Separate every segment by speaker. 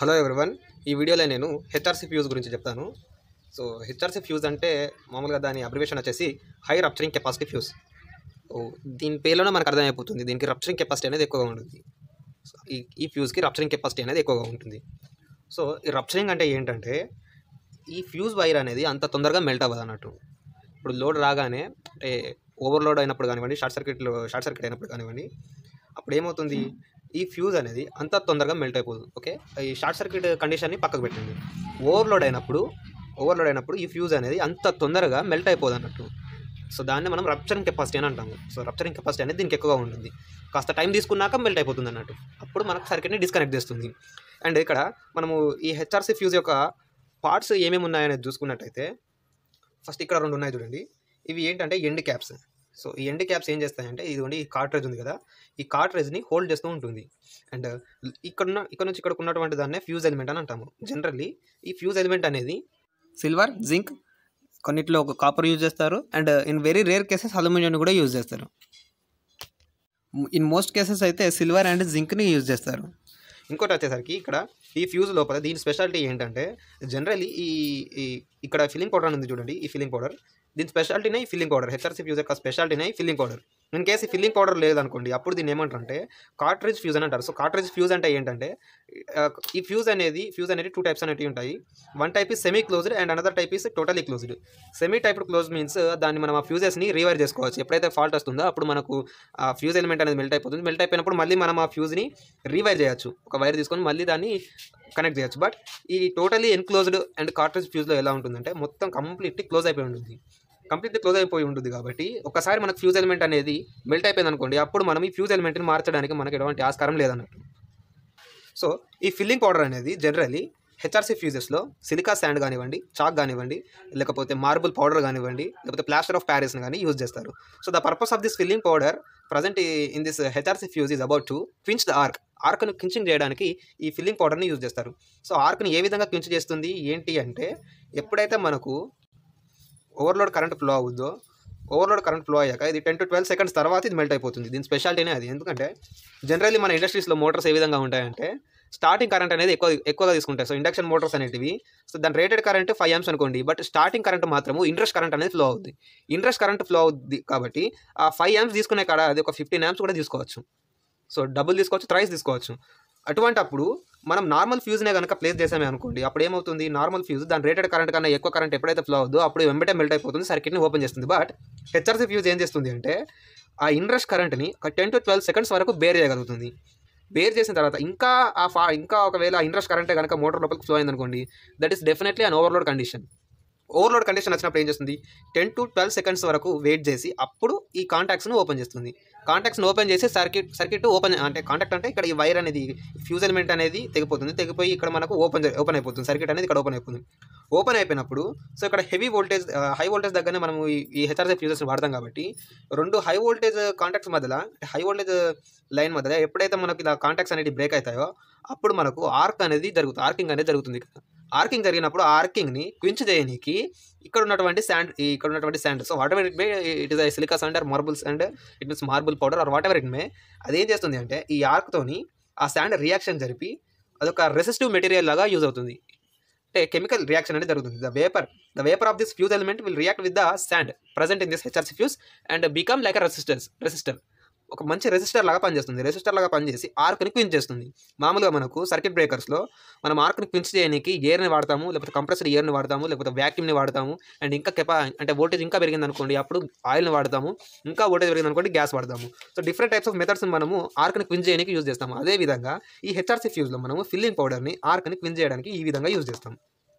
Speaker 1: Hello everyone ఈ వీడియోలో నేను హెచ్ఆర్సీ ఫ్యూజ్ గురించి చెప్తాను సో హెచ్ఆర్సీ ఫ్యూజ్ అంటే మామూలుగా దాని అబ్రివేషన్ వచ్చేసి high rupturing capacity fuse so దీని పేరులోనే మనకు అర్థమైపోతుంది దీనికి రప్చరింగ్ కెపాసిటీ అనేది ఎక్కువగా ఉంటుంది సో ఈ ఈ ఫ్యూజ్కి రప్చరింగ్ కెపాసిటీ అనేది ఎక్కువగా ఉంటుంది సో ఈ రప్చరింగ్ అంటే ఏంటంటే ఈ ఫ్యూజ్ వైర్ అనేది అంత తొందరగా మెల్ట్ అవ్వదు అన్నట్టు ఇప్పుడు లోడ్ రాగానే అంటే ఓవర్లోడ్ అయినప్పుడు కానివ్వండి షార్ట్ సర్క్యూట్లో షార్ట్ సర్క్యూట్ అయినప్పుడు కానివ్వండి అప్పుడు ఏమవుతుంది ఈ ఫ్యూజ్ అనేది అంత తొందరగా మెల్ట్ అయిపోదు ఓకే ఈ షార్ట్ సర్క్యూట్ కండిషన్ని పక్కకు పెట్టండి ఓవర్లోడ్ అయినప్పుడు ఓవర్లోడ్ అయినప్పుడు ఈ ఫ్యూజ్ అనేది అంత తొందరగా మెల్ట్ అయిపోదు అన్నట్టు సో దాన్ని మనం రప్చరింగ్ కెపాసిటీ అని అంటాము సో రప్చరింగ్ కెపాసిటీ అనేది దీనికి ఎక్కువగా ఉంటుంది కాస్త టైం తీసుకున్నాక మెల్ట్ అయిపోతుంది అన్నట్టు అప్పుడు మనకు సర్క్యూట్ని డిస్కనెక్ట్ చేస్తుంది అండ్ ఇక్కడ మనము ఈ హెచ్ఆర్సీ ఫ్యూజ్ యొక్క పార్ట్స్ ఏమేమి ఉన్నాయనేది చూసుకున్నట్టయితే ఫస్ట్ ఇక్కడ రెండు ఉన్నాయి చూడండి ఇవి ఏంటంటే ఎండ్ క్యాప్స్ సో ఈ ఎండ్ క్యాప్స్ ఏం చేస్తాయంటే ఇదిగోండి ఈ కార్ట్రేజ్ ఉంది కదా ఈ కార్ట్రేజ్ని హోల్డ్ చేస్తూ ఉంటుంది అండ్ ఇక్కడ ఉన్న ఇక్కడ నుంచి ఇక్కడికి ఉన్నటువంటి దాన్నే ఫ్యూజ్ ఎలిమెంట్ అని అంటాము జనరల్లీ ఈ ఫ్యూజ్ ఎలిమెంట్ అనేది సిల్వర్ జింక్ కొన్నిట్లో ఒక కాపర్ యూజ్ చేస్తారు and in very rare cases aluminium కూడా యూజ్ చేస్తారు ఇన్ మోస్ట్ కేసెస్ అయితే సిల్వర్ అండ్ జింక్ని యూజ్ చేస్తారు ఇంకోటి వచ్చేసరికి ఇక్కడ ఈ ఫ్యూజ్ లోపల దీని స్పెషాలిటీ ఏంటంటే జనరల్లీ ఈ ఈ ఇక్కడ ఫిల్లింగ్ పౌడర్ అని ఉంది చూడండి ఈ ఫిల్లింగ్ పౌడర్ దీని స్పెషాలిటీనే ఈ ఫిల్లింగ్ పౌడర్ హెచ్ఆర్సీ ఫ్యూజ్ యొక్క స్పెషాలిటీనే ఈ ఫిల్లింగ్ పౌడర్ ఇన్ కేసు ఈ ఫిల్లింగ్ పౌడర్ లేదనుకోండి అప్పుడు దీన్ని ఏమంటారంటే కార్ట్రేజ్ ఫ్యూజ్ అని అంటారు సో కార్ట్రేజ్ ఫ్యూజ్ అంటే ఏంటంటే ఆ, ఈ ఫ్యూజ్ అనేది ఫ్యూజ్ అనేది టూ టైప్స్ అనేవి ఉంటాయి one type is semi closed and another type is totally closed semi type close means దాన్ని మనం ఆ ఫ్యూజెస్ని రీవైర్ చేసుకోవచ్చు ఎప్పుడైతే ఫాల్ట్ వస్తుందో అప్పుడు మనకు ఆ ఫ్యూజ్ ఎలిమెంట్ అనేది మెల్ట్ అయిపోతుంది మెల్ట్ అయిపోయినప్పుడు మళ్ళీ మనం ఆ ఫ్యూజ్ని రీవైర్ చేయొచ్చు ఒక వైర్ తీసుకొని మళ్ళీ దాన్ని కనెక్ట్ చేయొచ్చు బట్ ఈ టోటలీ ఎన్క్లోజ్డ్ అండ్ కార్ట్రేజ్ ఫ్యూజ్లో ఎలా ఉంటుందంటే మొత్తం కంప్లీట్లీ క్లోజ్ అయిపోయి ఉంటుంది కంప్లీట్లీ క్లోజ్ అయిపోయి ఉంటుంది కాబట్టి ఒకసారి మనకు ఫ్యూజ్ ఎలిమెంట్ అనేది మెల్ట్ అయిపోయింది అనుకోండి అప్పుడు మనం ఈ ఫ్యూజ్ ఎలిమెంట్ని మార్చడానికి మనకి ఎటువంటి ఆస్కారం లేదన్నట్టు సో ఈ ఫిల్లింగ్ పౌడర్ అనేది జనరల్లీ హెచ్ఆర్సీ ఫ్యూజెస్లో సిలికా శాండ్ కానివ్వండి చాక్ కానివ్వండి లేకపోతే మార్బుల్ పౌడర్ కానివ్వండి లేకపోతే ప్లాస్టర్ ఆఫ్ ప్యారిస్ని కానీ యూజ్ చేస్తారు so the purpose of this filling powder present in this HRC fuse is about to quench the arc ఆర్క్ను క్వించింగ్ చేయడానికి ఈ ఫిల్లింగ్ పౌడర్ని యూజ్ చేస్తారు సో ఆర్క్ని ఏ విధంగా క్వించ్ చేస్తుంది ఏంటి అంటే ఎప్పుడైతే మనకు ఓవర్లోడ్ కరెంట్ ఫ్లో అవుద్దో ఓవర్లోడ్ కరెంట్ ఫ్లో అయ్యాక ఇది టెన్ టు ట్వెల్వ్ సెకండ్స్ తర్వాత ఇది మెల్ట్ అయిపోతుంది దీని స్పెషాలిటీనే అది ఎందుకంటే జనరల్లీ మన ఇండస్ట్రీస్లో మోటార్స్ ఏ విధంగా ఉంటాయంటే స్టార్టింగ్ కరెంట్ అనేది ఎక్కువ ఎక్కువగా తీసుకుంటాయి సో ఇండక్షన్ మోటార్స్ అనేటివి సో దాని రేటెడ్ కరెంట్ ఫైవ్ యామ్స్ అనుకోండి బట్ స్టార్టింగ్ కరెంట్ మాత్రము ఇంట్రెస్ట్ కరెంట్ అనేది ఫ్లో అవుద్ది ఇంట్రెస్ట్ కరెంట్ ఫ్లో అవుద్ది కాబట్టి ఆ ఫైవ్ యామ్స్ తీసుకునే కాడ అది ఒక ఫిఫ్టీన్ యామ్స్ కూడా తీసుకోవచ్చు సో డబుల్ తీసుకోవచ్చు త్రైస్ తీసుకోవచ్చు అటువంటి అప్పుడు మనం నార్మల్ ఫ్యూజ్నే కనుక ప్లేస్ చేసామే అనుకోండి అప్పుడు ఏమవుతుంది నార్మల్ ఫ్యూజ్ దాని రేటెడ్ కరెంట్ కన్నా ఎక్కువ కరెంట్ ఎప్పుడైతే ఫ్లో అవుద్దో అప్పుడు వెంబటే మెల్ట్ అయిపోతుంది సర్క్యూట్ని ఓపెన్ చేస్తుంది బట్ హెచ్ఆర్సీ ఫ్యూజ్ ఏం చేస్తుంది అంటే ఆ ఇంట్రెస్ట్ కరెంట్ని ఒక టెన్ టు ట్వెల్వ్ సెకండ్స్ వరకు బేర్ చేయగలుగుతుంది బేర్ చేసిన తర్వాత ఇంకా ఆ ఫా ఇంకా ఒకవేళ ఇంట్రెస్ట్ కరెంటే కనుక మోటార్ లోపలికి ఫ్లో అయిందనుకోండి that is definitely an overload condition overload condition వచ్చినప్పుడు ఏం చేస్తుంది టెన్ టు ట్వెల్వ్ సెకండ్స్ వరకు వెయిట్ చేసి అప్పుడు ఈ కాంటాక్ట్స్ను ఓపెన్ చేస్తుంది కాంటాక్ట్స్ని ఓపెన్ చేసి సర్క్యూట్ సర్క్యూట్ ఓపెన్ అంటే కాంటాక్ట్ అంటే ఇక్కడ ఈ వైర్ అనేది ఫ్యూజ్ ఎలిమెంట్ అనేది తెగిపోతుంది తెగిపోయి ఇక్కడ మనకు ఓపెన్ ఓపెన్ అయిపోతుంది సర్క్యూట్ అనేది ఇక్కడ ఓపెన్ అయిపోతుంది ఓపెన్ అయిపోయినప్పుడు సో ఇక్కడ హెవీ వోల్టేజ్ హై వోల్టేజ్ దగ్గరనే మనం ఈ ఈ హెచ్ఆర్సీ ఫ్యూజెస్ని వాడతాం కాబట్టి రెండు హై వోల్టేజ్ కాంటాక్ట్స్ మధ్యలో హై వోల్టేజ్ లైన్ మధ్యలో ఎప్పుడైతే మనకి ఇలా కాంటాక్ట్స్ అనేవి బ్రేక్ అవుతాయో అప్పుడు మనకు ఆర్క్ అనేది జరుగుతుంది ఆర్కింగ్ అనేది జరుగుతుంది ఇక్కడ ఆర్కింగ్ జరిగినప్పుడు ఆ ఆర్కింగ్ని క్వించ్ చేయడానికి ఇక్కడ ఉన్నటువంటి శాండ్ ఇక్కడ ఉన్నటువంటి sand so whatever it may it is I silica sand or marbles and it means marble powder or whatever it may అదేం చేస్తుంది అంటే ఈ ఆర్క్తోని ఆ శాండ్ రియాక్షన్ జరిపి అదొక రెసిస్టివ్ మెటీరియల్ లాగా యూజ్ అవుతుంది అంటే కెమికల్ రియాక్షన్ అనేది జరుగుతుంది the vapour the vapour of this fuse element will react with the sand present in this HRC fuse and become like a resistors resistor ఒక మంచి resistor లాగా పనిచేస్తుంది రెసిస్టర్ లాగా పనిచేసి ఆర్క్ని క్వించ్ చేస్తుంది మామూలుగా మనకు సర్క్యూట్ బ్రేకర్స్లో మనం ఆర్క్ని క్వించ్ చేయడానికి ఎయిర్ని వాడతాము లేకపోతే కంప్రెసర్ ఎయిర్ని వాడతాము లేకపోతే వ్యాక్యూమ్ని వాడతాము అండ్ ఇంకా కెపా అంటే వోల్టేజ్ ఇంకా పెరిగింది అనుకోండి అప్పుడు ఆయిల్ని వాడతాము ఇంకా వోల్టేజ్ పెరిగింది అనుకోండి గ్యాస్ వాడతాము so different types of methods మనము ఆర్క్ని క్వించ్ చేయడానికి యూజ్ చేస్తాము అదే విధంగా ఈ హెచ్ఆర్సీ ఫ్యూజ్లో మనము ఫిల్లింగ్ పౌడర్ని ఆర్క్ని క్వించ్ చేయడానికి ఈ విధంగా యూజ్ చేస్తాం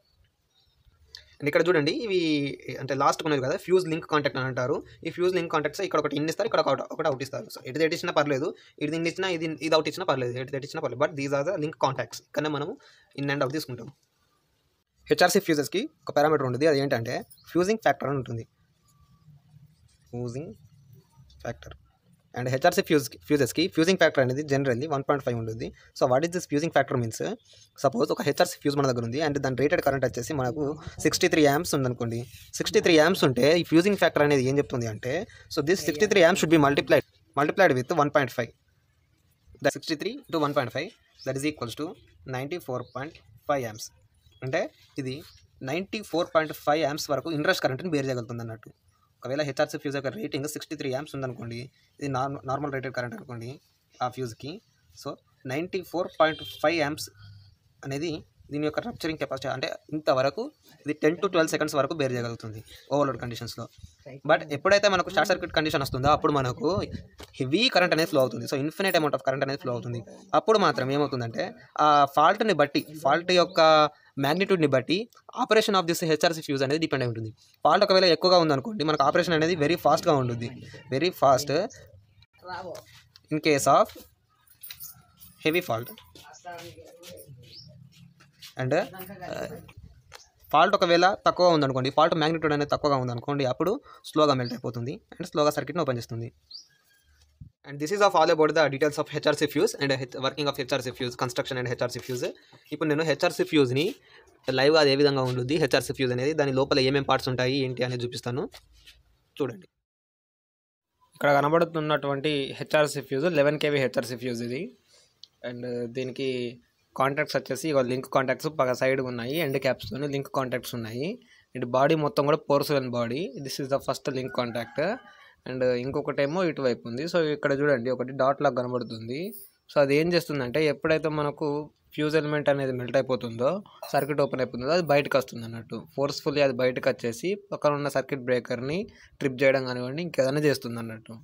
Speaker 1: అండ్ ఇక్కడ చూడండి ఇవి అంటే లాస్ట్ ఉన్నది కదా ఫ్యూజ్ లింక్ కాంటాక్ట్ అని అంటారు ఈ ఫ్యూజ్ లింక్ కాంటాక్ట్స్ ఇక్కడ ఒకటి ఇన్ ఇస్తారు ఇక్కడ ఒకటి ఒకటి అవుట్ ఇస్తారు సో ఎటు ఎటు ఇచ్చినా పర్లేదు ఇది ఇన్ ఇచ్చినా ఇది ఇది అవుట్ ఇచ్చినా పర్లేదు ఎటు ఎటు ఇచ్చినా పర్లేదు but these are the link contacts ఇక్కడ మనము ఇన్ అండ్ అవుట్ తీసుకుంటాం హెచ్ఆర్సీ ఫ్యూజెస్కి ఒక పారామీటర్ ఉంటుంది అది ఏంటంటే ఫ్యూజింగ్ ఫ్యాక్టర్ అని ఉంటుంది fusing factor and HRC fuse ఫ్యూజెస్కి ఫ్యూజింగ్ ఫ్యాక్టర్ అనేది జనరల్లీ వన్ పాయింట్ ఫైవ్ ఉంటుంది so what is this fusing factor means suppose ఒక హెచ్ఆర్సీ ఫ్యూజ్ మన దగ్గర ఉంది అండ్ దాని రేటెడ్ కరెంట్ వచ్చేసి మనకు సిక్స్టీ త్రీ యామ్స్ ఉందనుకోండి సిక్స్టీ త్రీ యామ్స్ ఉంటే ఈ ఫ్యూజింగ్ ఫ్యాక్టర్ అనేది ఏం చెప్తుంది అంటే so this sixty three amps should be multiplied multiplied with one point five sixty three to one point five that is equals to ninety four point five amps అంటే ఇది ninety four point five amps వరకు inrush కరెంట్ని bear చేయగలుగుతుంది అన్నట్టు ఒకవేళ HRC fuse యొక్క rating sixty three amps ఉందనుకోండి ఇది నార్మల్ నార్మల్ రేటెడ్ కరెంట్ అనుకోండి ఆ ఫ్యూజ్కి so ninety four point five amps అనేది దీని యొక్క రప్చరింగ్ కెపాసిటీ అంటే ఇంతవరకు ఇది టెన్ టు ట్వెల్వ్ సెకండ్స్ వరకు బేర్ చేయగలుగుతుంది ఓవర్లోడ్ కండిషన్స్లో బట్ ఎప్పుడైతే మనకు షార్ట్ సర్క్యూట్ కండిషన్ వస్తుందో అప్పుడు మనకు హెవీ కరెంట్ అనేది ఫ్లో అవుతుంది so infinite amount of current అనేది ఫ్లో అవుతుంది అప్పుడు మాత్రం ఏమవుతుందంటే ఆ ఫాల్ట్ని బట్టి ఫాల్ట్ యొక్క మ్యాగ్నిట్యూడ్ని బట్టి operation of this HRC fuse అనేది డిపెండ్ అయి ఉంటుంది ఫాల్ట్ ఒకవేళ ఎక్కువగా ఉందనుకోండి మనకు ఆపరేషన్ అనేది వెరీ ఫాస్ట్గా ఉంటుంది very fast in case of heavy fault and fault ఒకవేళ తక్కువ ఉందనుకోండి ఫాల్ట్ మ్యాగ్నిట్యూడ్ అనేది తక్కువగా ఉందనుకోండి అప్పుడు స్లోగా మెల్ట్ అయిపోతుంది అండ్ స్లోగా సర్క్యూట్ని ఓపెన్ చేస్తుంది and this is of all about the details of HRC fuse and working of HRC fuse construction and HRC fuse ఇప్పుడు నేను హెచ్ఆర్సీ ఫ్యూజ్ని లైవ్గా అది ఏ విధంగా ఉంటుంది హెచ్ఆర్సీ ఫ్యూజ్ అనేది దాని లోపల ఏమేమి పార్ట్స్ ఉంటాయి ఏంటి అనేది చూపిస్తాను చూడండి ఇక్కడ కనబడుతున్నటువంటి HRC fuse eleven KV HRC fuse ఇది అండ్ దీనికి కాంటాక్ట్స్ వచ్చేసి ఇక లింక్ కాంటాక్ట్స్ పక్క సైడ్ ఉన్నాయి ఎండ్ క్యాప్స్తో లింక్ కాంటాక్ట్స్ ఉన్నాయి అండ్ బాడీ మొత్తం కూడా porcelain body this is the first link contact and ఇంకొకటేమో ఇటువైపు ఉంది సో ఇక్కడ చూడండి ఒకటి డాట్ లాగా కనబడుతుంది సో అది ఏం చేస్తుందంటే ఎప్పుడైతే మనకు ఫ్యూజ్ ఎలిమెంట్ అనేది మెల్ట్ అయిపోతుందో సర్క్యూట్ ఓపెన్ అయిపోతుందో అది బయటకు వస్తుంది అన్నట్టు ఫోర్స్ఫుల్లీ అది బయటకు వచ్చేసి పక్కన ఉన్న సర్క్యూట్ బ్రేకర్ని ట్రిప్ చేయడం కానివ్వండి ఇంకేదైనా చేస్తుంది అన్నట్టు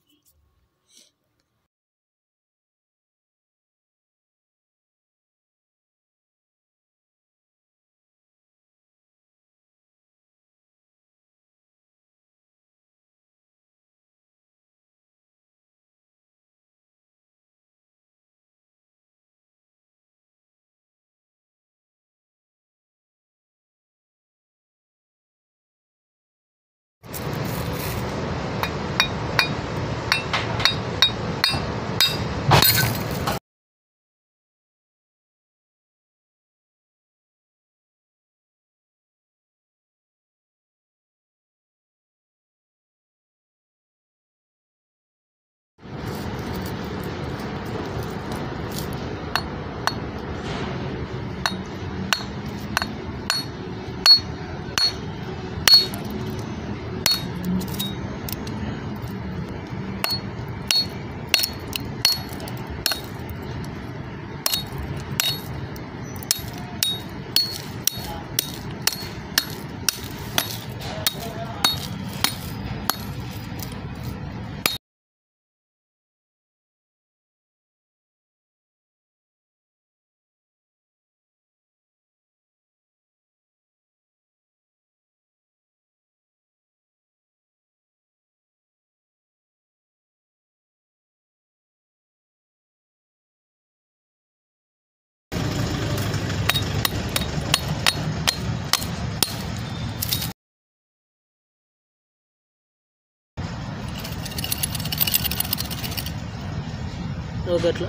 Speaker 2: ఒకట్లా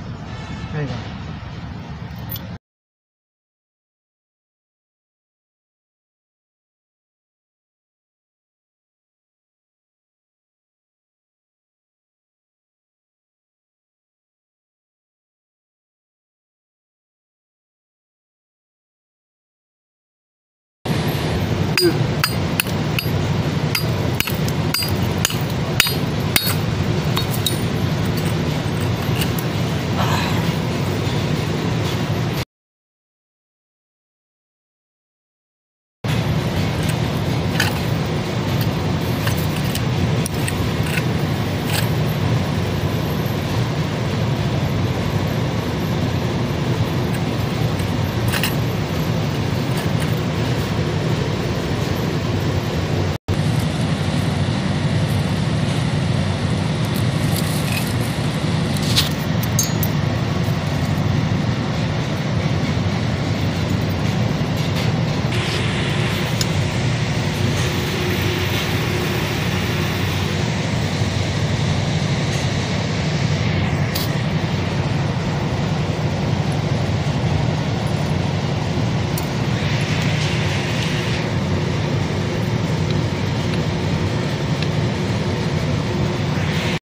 Speaker 3: Good.